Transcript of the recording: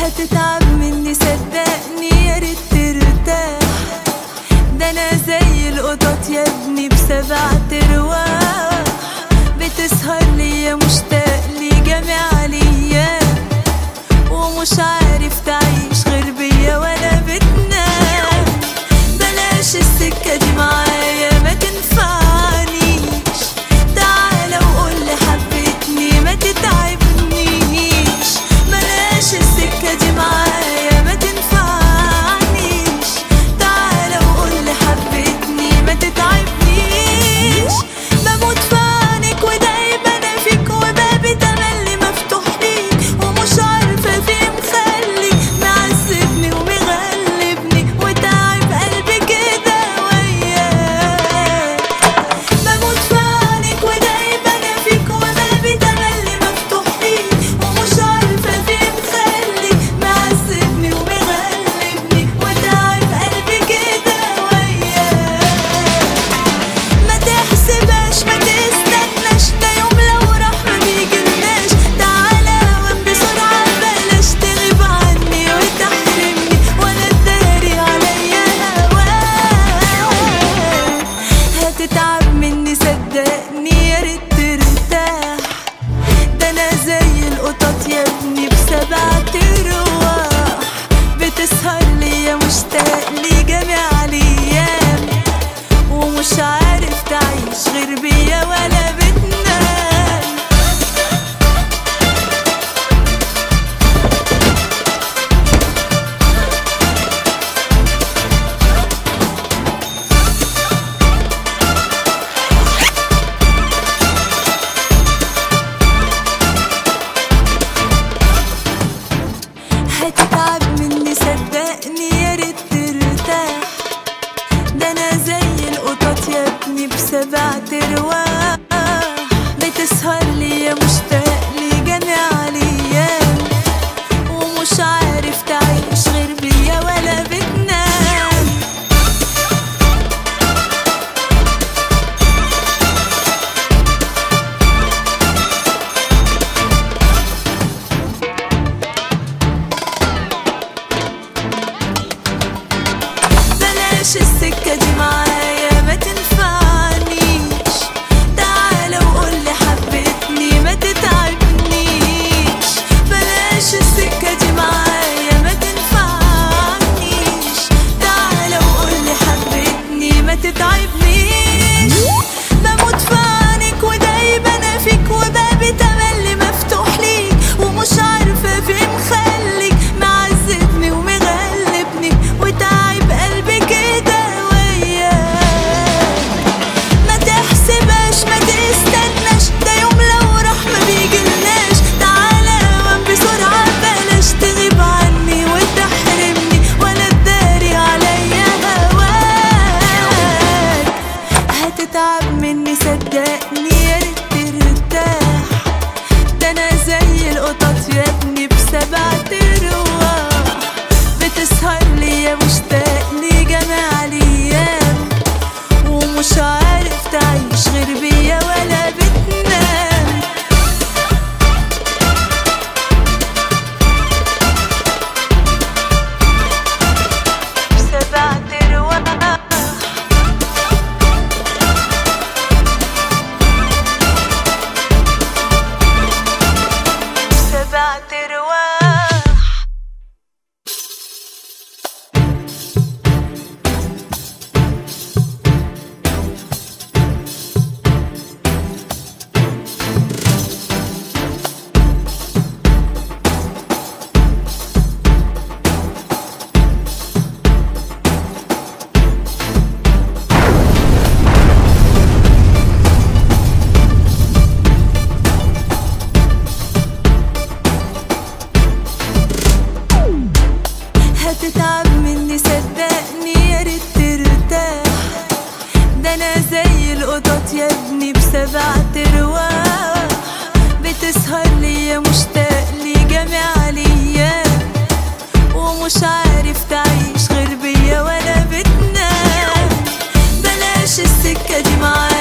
هتتعب مني صدقني يا ريت ترتاح ده انا زي القطط يا ابني بسبع ترواح بتسهر ليا مشتاق لي جميع الايام ومش عارف تعيش غير بيا ولا بتنام بلاش السكة دي معايا ما تنفعنيش تعالى وقول لي حبيتني ما تتعبنيش بلاش السكة دي معايا ما تنفعنيش تعالى وقول لي حبيتني ما تتعبنيش بموت في عينك ودايب انا فيك وبابي تملي مفتوح ليك ومش عارفة فين مخلي معذبني ومغلبني وتعب قلبي كده وياك بموت في عينك ودايب انا فيك وبابي تملي مفتوح ليك ومش عارفة فين مخلي معذبني ومغلبني وتعب قلبي كده وياك ما تحسبهاش ما تستناش ده يوم لو راح ما بيجيلناش تعالى وين بسرعة بلاش تغيب عني وتحرمني ولا تداري عليا هواك هتتعب مني صدقني يا ريت ترتاح ده انا زي القطط يا ابني بسبع ترواح بتسهر ليا مشتاق لي جميع الايام ومش عارف تعيش غير بيا ولا بتنام هتتعب مني صدقني يا ريت ترتاح ده انا زي القطط يا ابني بسبع ترواح بتسهر ليا مشتاق لي جميع الايام ومش عارف تعيش غير بيا ولا بتنام بلاش السكة دي معايا ما تنفعنيش تعالى وقول لي حبيتني ما تتعبنيش بلاش السكة دي معايا ما تنفعنيش تعالى وقول لي حبيتني ما تتعبنيش بموت في عينك ودايب انا فيك وبابي تملي مفتوح ليك ومش عارفة فين مخليك معذبني ومغلبني وتعب قلبي كده وياك ما تحسبهاش ما تستناش ده يوم لو راح ما بيجيلناش تعالى وين بسرعة بلاش تغيب عني وتحرمني ولا تداري عليا هواك هتتعب مني صدقني يا ريت ترتاح ده انا زي القطط يا ابني بسبع ترواح بتسهر ليا مشتاق لي جميع الايام ومش عارف تعيش غير بيا ولا بتنام بسبع ترواح سبع ترواح هتتعب مني صدقني يا ريت ترتاح ده انا زي القطط يا ابني بسبع ترواح بتسهر ليا مشتاق لي جميع الايام ومش عارف تعيش غير بيا ولا بتنام بلاش السكة دي معايا